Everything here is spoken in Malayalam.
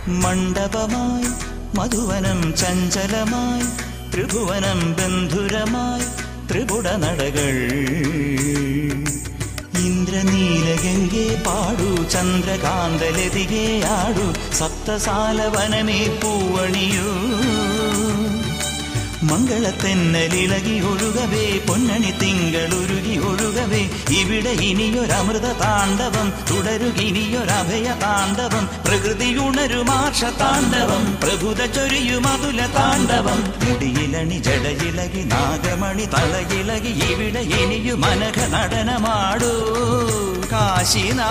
മണ്ഡപമായി മധുവനം ചഞ്ചലമായി ത്രിഭുവനം ബന്ധുരമായി ത്രിപുട നടകൾ ഇന്ദ്രനീലഗംഗെ പാടു ചന്ദ്രകാന്തലതികെ ആടു സപ്തസാലവനമേ പൂവണിയൂ മംഗളത്തെന്നലിളകി ഒഴുകവേ പൊന്നണി തിങ്കളുരുകി ഒഴുകവേ ഇവിടെ ഇനിയൊരമൃത താണ്ഡവം തുടരുകിനിയൊരഭയ താണ്ഡവം പ്രകൃതി ഉണരുമാർഷ താണ്ഡവം പ്രഭുത ചൊരിയുമതുല താണ്ഡവം മുടിയിലണി ജടയിളകി നാഗമണി തളയിളകി ഇവിടെ ഇനിയും മനഘ നടനമാടൂ കാശി